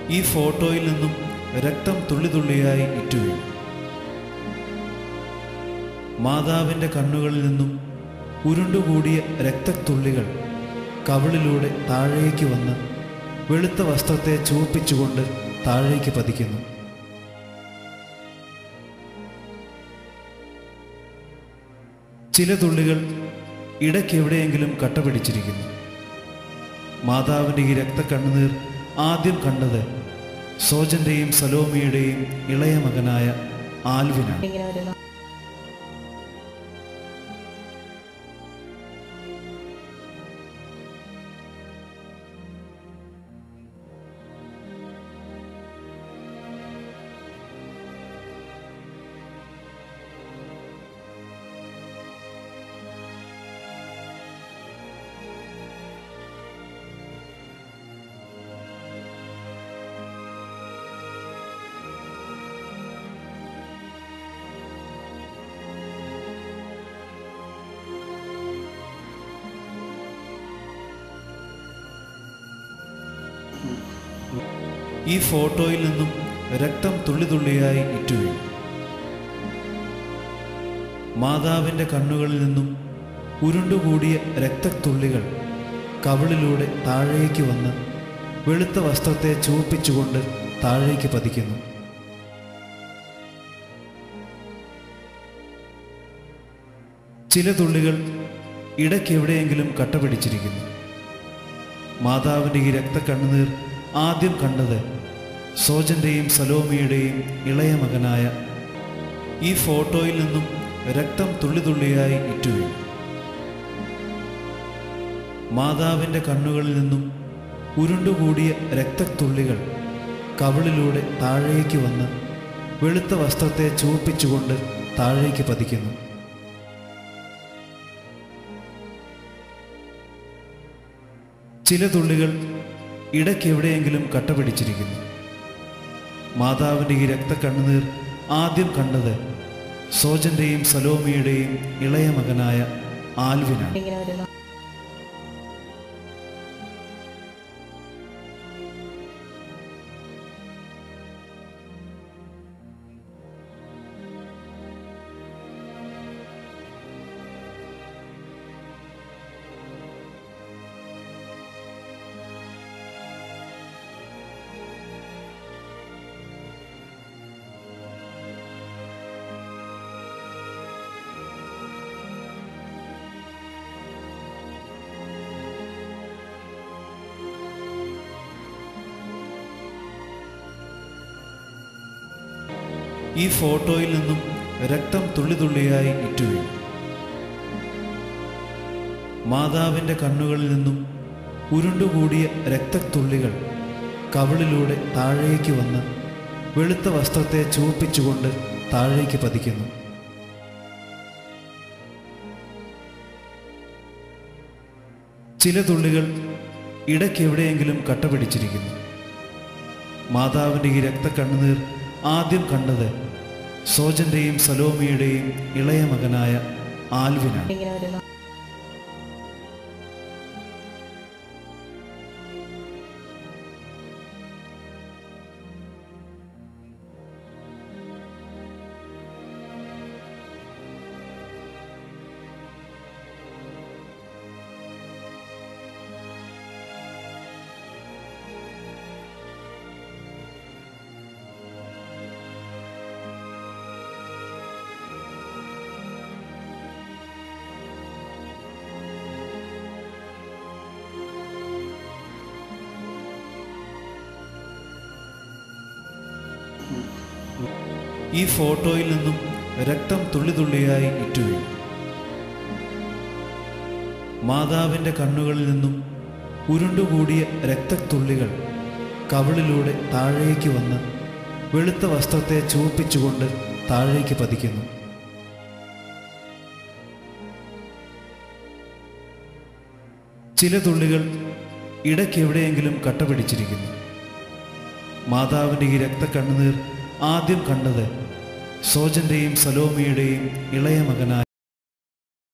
ഈ ഫോട്ടോയിൽ നിന്നും രക്തം തുള്ളിതുള്ളിയായി ഇറ്റുവീഴും മാതാവിൻ്റെ കണ്ണുകളിൽ നിന്നും ഉരുണ്ടുകൂടിയ രക്തത്തുള്ളികൾ കവിളിലൂടെ താഴേക്ക് വന്ന് വെളുത്ത വസ്ത്രത്തെ ചുവപ്പിച്ചുകൊണ്ട് താഴേക്ക് പതിക്കുന്നു ചില തുള്ളികൾ ഇടയ്ക്കെവിടെയെങ്കിലും കട്ട പിടിച്ചിരിക്കുന്നു മാതാവിൻ്റെ ഈ രക്തക്കണ്ണുനീർ ആദ്യം കണ്ടത് സോജന്റെയും സലോമിയുടെയും ഇളയ മകനായ ആൽവിനാണ് ഇങ്ങനെ വരുന്നു ഈ ഫോട്ടോയിൽ നിന്നും രക്തം തുള്ളിതുള്ളിയായി ഇറ്റുവീഴും മാതാവിൻ്റെ കണ്ണുകളിൽ നിന്നും ഉരുണ്ടുകൂടിയ രക്തത്തുള്ളികൾ കവിളിലൂടെ താഴേക്ക് വന്ന് വെളുത്ത വസ്ത്രത്തെ ചുവപ്പിച്ചുകൊണ്ട് താഴേക്ക് പതിക്കുന്നു ചില തുള്ളികൾ ഇടയ്ക്കെവിടെയെങ്കിലും കട്ട പിടിച്ചിരിക്കുന്നു മാതാവിൻ്റെ ഈ രക്തക്കണ്ണുനീർ ആദ്യം കണ്ടത് സോജന്റെയും സലോമിയുടെയും ഇളയ മകനായ ഈ ഫോട്ടോയിൽ നിന്നും രക്തം തുള്ളിതുള്ളിയായി ഇറ്റുവീഴും മാതാവിൻ്റെ കണ്ണുകളിൽ നിന്നും ഉരുണ്ടുകൂടിയ രക്തത്തുള്ളികൾ കവിളിലൂടെ താഴേക്ക് വന്ന് വെളുത്ത വസ്ത്രത്തെ ചുവപ്പിച്ചുകൊണ്ട് താഴേക്ക് പതിക്കുന്നു ചില തുള്ളികൾ ഇടയ്ക്കെവിടെയെങ്കിലും കട്ട പിടിച്ചിരിക്കുന്നു മാതാവിൻ്റെ ഈ രക്തക്കണ്ണുനീർ ആദ്യം കണ്ടത് സോജന്റെയും സലോമിയുടെയും ഇളയ മകനായ ആൽവിനാണ് ഇങ്ങനെ വരുന്നു ഈ ഫോട്ടോയിൽ നിന്നും രക്തം തുള്ളിതുള്ളിയായി ഇറ്റുവീഴും മാതാവിൻ്റെ കണ്ണുകളിൽ നിന്നും ഉരുണ്ടുകൂടിയ രക്തത്തുള്ളികൾ കവിളിലൂടെ താഴേക്ക് വന്ന് വെളുത്ത വസ്ത്രത്തെ ചുവപ്പിച്ചുകൊണ്ട് താഴേക്ക് പതിക്കുന്നു ചില തുള്ളികൾ ഇടയ്ക്കെവിടെയെങ്കിലും കട്ട പിടിച്ചിരിക്കുന്നു മാതാവിൻ്റെ ഈ രക്തക്കണ്ണുനീർ ആദ്യം കണ്ടത് സോജന്റെയും സലോമിയുടെയും ഇളയ മകനായ ആൽവിനാണ് ഇങ്ങനെ വരുന്നു ഈ ഫോട്ടോയിൽ നിന്നും രക്തം തുള്ളിതുള്ളിയായി ഇറ്റുവീഴും മാതാവിൻ്റെ കണ്ണുകളിൽ നിന്നും ഉരുണ്ടുകൂടിയ രക്തത്തുള്ളികൾ കവിളിലൂടെ താഴേക്ക് വന്ന് വെളുത്ത വസ്ത്രത്തെ ചുവപ്പിച്ചുകൊണ്ട് താഴേക്ക് പതിക്കുന്നു ചില തുള്ളികൾ ഇടയ്ക്കെവിടെയെങ്കിലും കട്ട പിടിച്ചിരിക്കുന്നു മാതാവിൻ്റെ ഈ രക്തക്കണ്ണുനീർ ആദ്യം കണ്ടത് സോജന്റെയും സലോമിയുടെയും ഇളയ മകനായ